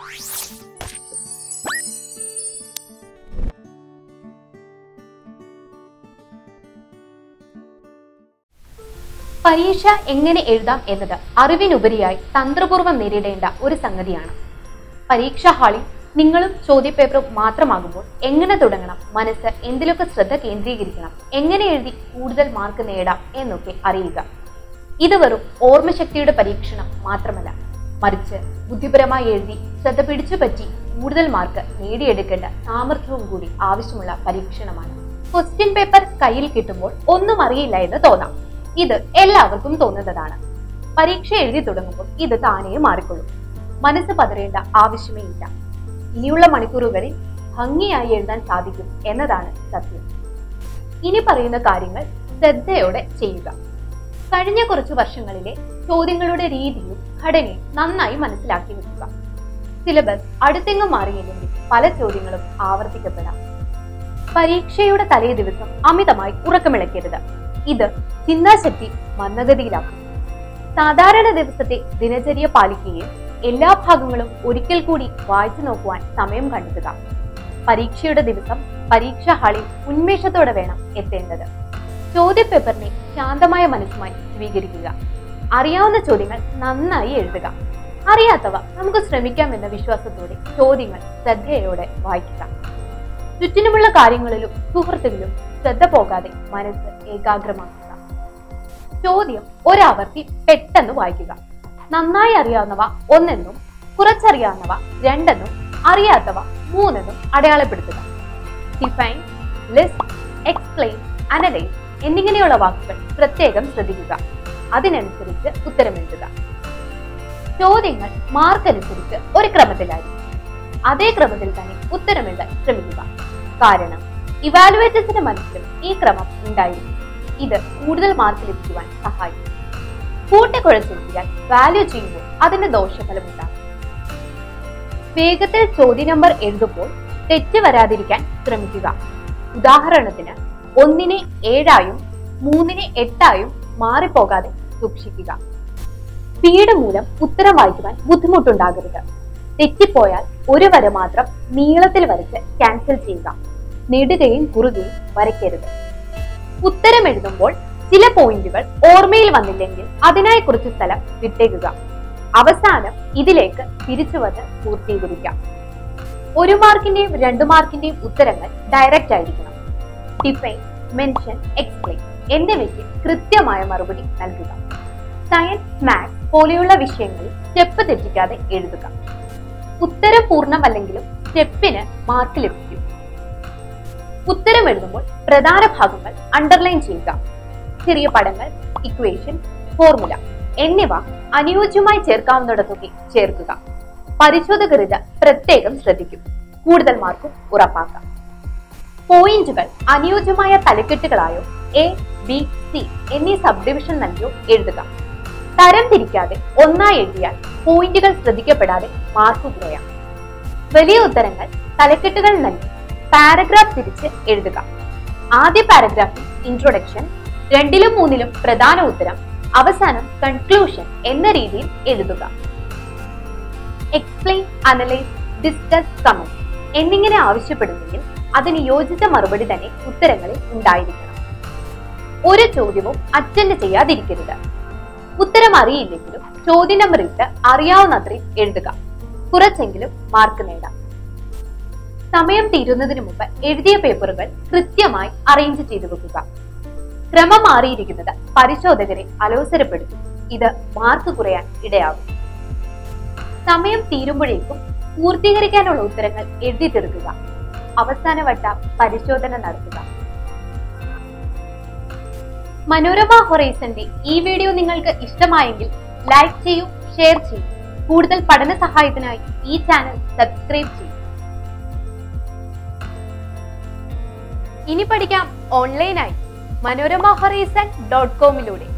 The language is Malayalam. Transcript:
പരീക്ഷ എങ്ങനെ എഴുതാം എന്നത് അറിവിനുപരിയായി തന്ത്രപൂർവ്വം നേരിടേണ്ട ഒരു സംഗതിയാണ് പരീക്ഷാ ഹാളിൽ നിങ്ങളും ചോദ്യപേപ്പറും മാത്രമാകുമ്പോൾ എങ്ങനെ തുടങ്ങണം മനസ്സ് എന്തിലൊക്കെ ശ്രദ്ധ കേന്ദ്രീകരിക്കണം എങ്ങനെ എഴുതി കൂടുതൽ മാർക്ക് നേടാം എന്നൊക്കെ അറിയുക ഇത് വെറും ഓർമ്മശക്തിയുടെ പരീക്ഷണം മാത്രമല്ല മറിച്ച് ബുദ്ധിപരമായി എഴുതി ശ്രദ്ധ പിടിച്ചുപറ്റി കൂടുതൽ മാർക്ക് നേടിയെടുക്കേണ്ട സാമർഥ്യവും കൂടി ആവശ്യമുള്ള പരീക്ഷണമാണ് ക്വസ്റ്റ്യൻ പേപ്പർ കയ്യിൽ കിട്ടുമ്പോൾ ഒന്നും അറിയില്ല എന്ന് തോന്നാം ഇത് എല്ലാവർക്കും തോന്നുന്നതാണ് പരീക്ഷ എഴുതി തുടങ്ങുമ്പോൾ ഇത് താനേ മാറിക്കൊള്ളും മനസ്സ് പതറേണ്ട ആവശ്യമേ ഇല്ല ഇനിയുള്ള മണിക്കൂറുകളിൽ ഭംഗിയായി എഴുതാൻ സാധിക്കും എന്നതാണ് സത്യം ഇനി പറയുന്ന കാര്യങ്ങൾ ശ്രദ്ധയോടെ ചെയ്യുക കഴിഞ്ഞ കുറച്ചു വർഷങ്ങളിലെ ചോദ്യങ്ങളുടെ രീതിയും ഘടനയും നന്നായി മനസ്സിലാക്കി വെക്കുക സിലബസ് അടുത്തെങ്ങും മാറിയില്ലെങ്കിൽ പല ചോദ്യങ്ങളും ആവർത്തിക്കപ്പെടാം പരീക്ഷയുടെ തലേ ദിവസം അമിതമായി ഉറക്കമിളക്കരുത് ഇത് ചിന്താശക്തി മന്ദഗതിയിലാക്കും സാധാരണ ദിവസത്തെ ദിനചര്യ പാലിക്കുകയും എല്ലാ ഭാഗങ്ങളും ഒരിക്കൽ കൂടി വായിച്ചു നോക്കുവാൻ സമയം കണ്ടെത്തുക പരീക്ഷയുടെ ദിവസം പരീക്ഷാ ഹാളിൽ ഉന്മേഷത്തോടെ വേണം എത്തേണ്ടത് ചോദ്യപേപ്പറിനെ ശാന്തമായ മനസ്സുമായി സ്വീകരിക്കുക അറിയാവുന്ന ചോദ്യങ്ങൾ നന്നായി എഴുതുക അറിയാത്തവ നമുക്ക് ശ്രമിക്കാം എന്ന വിശ്വാസത്തോടെ ചോദ്യങ്ങൾ ശ്രദ്ധയോടെ വായിക്കുക ചുറ്റിനുമുള്ള കാര്യങ്ങളിലും സുഹൃത്തുക്കളിലും ശ്രദ്ധ പോകാതെ മനസ്സ് ഏകാഗ്രമാക്കുക ചോദ്യം ഒരാവർത്തി പെട്ടെന്ന് വായിക്കുക നന്നായി അറിയാവുന്നവ ഒന്നെന്നും കുറച്ചറിയാവുന്നവ രണ്ടെന്നും അറിയാത്തവ മൂന്നെന്നും അടയാളപ്പെടുത്തുക ഡിഫൈൻ ലിസ്റ്റ് എക്സ്പ്ലെയിൻ അനലൈസ് എന്നിങ്ങനെയുള്ള വാക്കുകൾ പ്രത്യേകം ശ്രദ്ധിക്കുക അതിനനുസരിച്ച് ഉത്തരമെഴുതുക ചോദ്യങ്ങൾ മാർക്ക് അനുസരിച്ച് ഒരു ക്രമത്തിലായിരിക്കും അതേ ക്രമത്തിൽ തന്നെ ഉത്തരമെഴുതാൻ ശ്രമിക്കുക കാരണം ഇവാലുവേറ്റേഴ്സിന്റെ മനസ്സിൽ ഈ ക്രമം ഉണ്ടായിരിക്കും ഇത് കൂടുതൽ മാർക്ക് ലഭിക്കുവാൻ സഹായിക്കും കൂട്ടിക്കുഴച്ചെത്തിയാൽ വാല്യൂ ചെയ്യുമ്പോൾ അതിന്റെ ദോഷഫലം ഉണ്ടാകും വേഗത്തിൽ ചോദ്യ നമ്പർ എഴുതുമ്പോൾ തെറ്റ് വരാതിരിക്കാൻ ശ്രമിക്കുക ഉദാഹരണത്തിന് ഒന്നിനെ ഏഴായും മൂന്നിനെ എട്ടായും മാറിപ്പോകാതെ സൂക്ഷിക്കുക സ്പീഡ് മൂലം ഉത്തരം വായിക്കുവാൻ ബുദ്ധിമുട്ടുണ്ടാകരുത് തെറ്റിപ്പോയാൽ ഒരു വര മാത്രം നീളത്തിൽ വരച്ച് ക്യാൻസൽ ചെയ്യുക നെടുകയും കുറുകയും വരയ്ക്കരുത് ഉത്തരം എഴുതുമ്പോൾ ചില പോയിന്റുകൾ ഓർമ്മയിൽ വന്നില്ലെങ്കിൽ അതിനായി കുറച്ച് സ്ഥലം വിട്ടേക്കുക അവസാനം ഇതിലേക്ക് തിരിച്ചു വന്ന് പൂർത്തീകരിക്കാം ഒരു മാർക്കിന്റെയും രണ്ടു മാർക്കിന്റെയും ഉത്തരങ്ങൾ ഡയറക്റ്റ് ആയിരിക്കണം ഡിഫൈൻ മെൻഷൻ എക്സ്പ്ലെയിൻ എന്നിവയ്ക്ക് കൃത്യമായ മറുപടി നൽകുക സയൻസ് മാത്സ് പോലെയുള്ള വിഷയങ്ങളിൽ സ്റ്റെപ്പ് തെറ്റിക്കാതെ എഴുതുക ഉത്തരം പൂർണ്ണമല്ലെങ്കിലും സ്റ്റെപ്പിന് മാർക്ക് ലഭിക്കും ഉത്തരം എഴുതുമ്പോൾ പ്രധാന ഭാഗങ്ങൾ അണ്ടർലൈൻ ചെയ്യുക ചെറിയ പടങ്ങൾ ഇക്വേഷൻ ഫോർമുല എന്നിവ അനുയോജ്യമായി ചേർക്കാവുന്നിടത്തൊക്കെ ചേർക്കുക പരിശോധകർ ഇത് പ്രത്യേകം ശ്രദ്ധിക്കും കൂടുതൽ മാർക്കും ഉറപ്പാക്കാം പോയിന്റുകൾ അനുയോജ്യമായ തലക്കെട്ടുകളായോ എ ബി സി എന്നീ സബ് ഡിവിഷൻ നൽകിയോ എഴുതുക തരം തിരിക്കാതെ ഒന്നായി എഴുതിയാൽ പോയിന്റുകൾ ശ്രദ്ധിക്കപ്പെടാതെ മാർക്ക് കുറയാം വലിയ ഉത്തരങ്ങൾ തലക്കെട്ടുകൾ നൽകി പാരഗ്രാഫ് തിരിച്ച് എഴുതുക ആദ്യ പാരഗ്രാഫിൽ ഇൻട്രൊഡക്ഷൻ രണ്ടിലും മൂന്നിലും പ്രധാന ഉത്തരം അവസാനം കൺക്ലൂഷൻ എന്ന രീതിയിൽ എഴുതുക എക്സ്പ്ലെയിൻ അനലൈസ് ഡിസ്കസ് കമന്റ് എന്നിങ്ങനെ ആവശ്യപ്പെടുന്നെങ്കിൽ അതിന് യോജിച്ച മറുപടി തന്നെ ഉത്തരങ്ങളിൽ ഉണ്ടായിരിക്കണം ഒരു ചോദ്യവും അറ്റൻഡ് ചെയ്യാതിരിക്കരുത് ഉത്തരം അറിയില്ലെങ്കിലും ചോദ്യ നമ്പർ ഇട്ട് അറിയാവുന്നത്രയും എഴുതുക കുറച്ചെങ്കിലും മാർക്ക് നേടാം സമയം തീരുന്നതിന് മുമ്പ് എഴുതിയ പേപ്പറുകൾ കൃത്യമായി അറേഞ്ച് ചെയ്തു വെക്കുക ക്രമം മാറിയിരിക്കുന്നത് പരിശോധകരെ അലോസരപ്പെടുത്തും ഇത് മാർക്ക് കുറയാൻ ഇടയാകും സമയം തീരുമ്പോഴേക്കും പൂർത്തീകരിക്കാനുള്ള ഉത്തരങ്ങൾ എഴുതി തീർക്കുക അവസാനവട്ട പരിശോധന നടത്തുക മനോരമ ഹൊറൈസന്റെ ഈ വീഡിയോ നിങ്ങൾക്ക് ഇഷ്ടമായെങ്കിൽ ലൈക്ക് ചെയ്യൂ ഷെയർ ചെയ്യൂ കൂടുതൽ പഠന സഹായത്തിനായി ഈ ചാനൽ സബ്സ്ക്രൈബ് ചെയ്യൂ ഇനി പഠിക്കാം ഓൺലൈനായി മനോരമ ഹൊറൈസൺ ഡോട്ട് കോമിലൂടെ